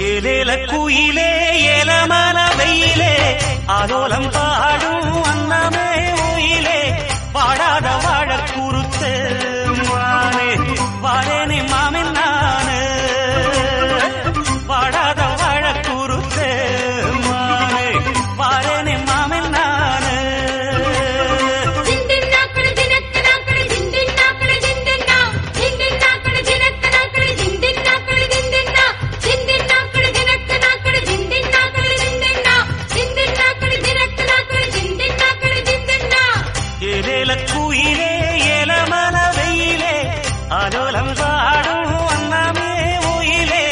ஏலேல குயிலே ஏலமன வெயிலே ஆலோலம் பாடும் அன்னமே உயிலே வாடாத வாழ குறுத்து மானே வாரேனே மாமன் நானு வாடாத வாழ குறுத்து மானே வாரேனே மாமன் நானு జిందిన్నాకడ జినక్కనాకడ జిందిన్నాకడ జిందిన్నా జిందిన్నాకడ జినక్కనాకడ జిందిన్నాకడ జిందిన్నా జిందిన్నాకడ జినక్కనాకడ జిందిన్నాకడ జిందిన్నా జిందిన్నాకడ జినక్కనాకడ జిందిన్నాకడ జిందిన్నా ஏலேல குயிலே ஏலமன வெயிலே ஆலோலம் பாடும் அன்னமே உயிலே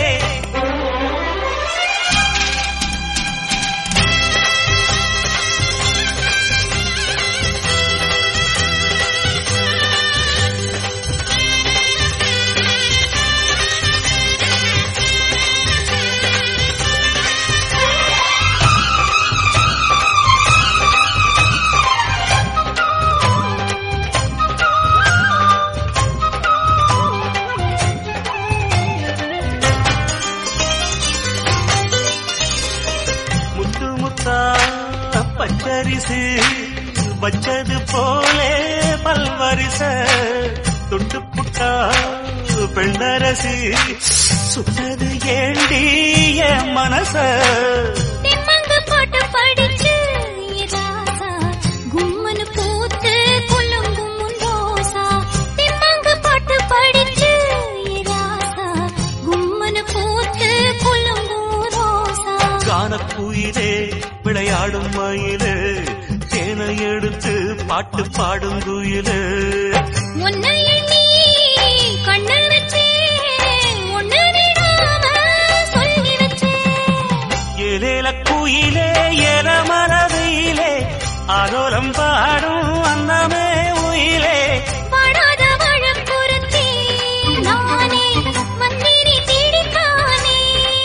முத்து முத்தா பச்சரிசு வச்சது போலே பல்வரிச துண்டு புட்டா பெண்ணரசு சுட்டது ஏண்டி என் மனச திம்மங்கு போட்டு படிச்சு ராசா கும்மனு பூத்து குலுங்கும் ரோசா திம்மங்கு போட்டு படிச்சு ராசா கும்மனு பூத்து குலுங்கும் ரோசா கானக்குயிலே விளையாடும் மயிலு தேனை எடுத்து பாட்டு பாடும் குயிலு உன்னை எண்ணி கண்ணில் வச்சேன் ஒன்னு நீடாம சொல்லி வச்சேன் ஏலேல குயிலே ஏல மரவிலே ஆலோலம் பாடும் அன்னமே உயிலே வாடாத வாழப்புறத்தே நானே மந்திரி தேடித்தானே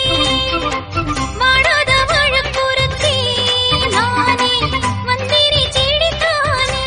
வாடாத வாழப்புறத்தே நானே மந்திரி தேடித்தானே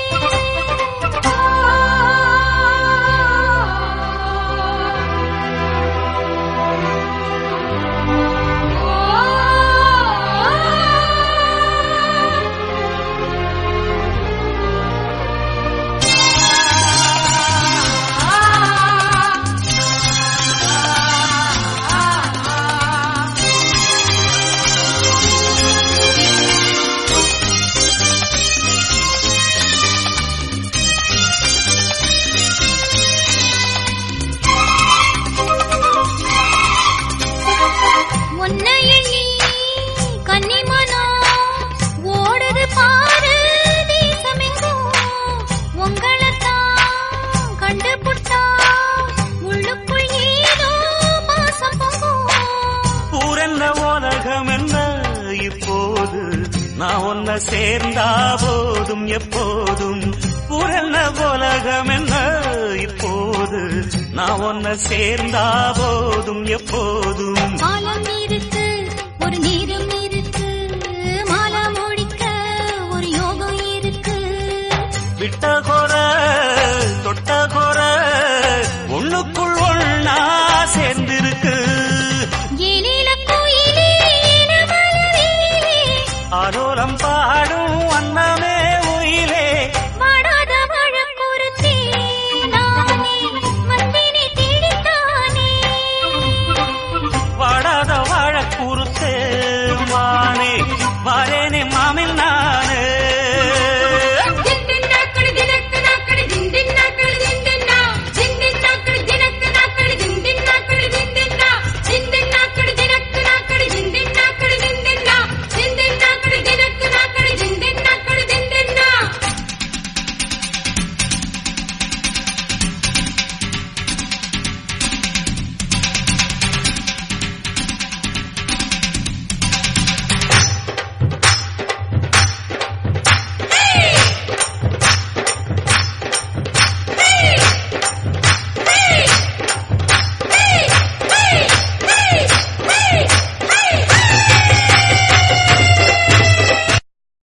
உன்னை எண்ணி கன்னிமனோ ஓடுது பாரு தேசமெங்கும் உங்களைத்தான் கண்டுபுட்டா உள்ளுக்குள் ஏதோ பாசம் பொங்கும் பூரென்ன உலகம் என்ன இப்போது நான் ஒன்ன சேர்ந்தா போதும் எப்போதும் பூரென்ன உலகம் என்ன இப்போது நான் ஒன்ன சேர்ந்தா போதும் எப்போதும் காலம் இருக்கு ஒரு நேரம் இருக்கு மாலா முடிக்க ஒரு யோகம் இருக்கு விட்ட கோல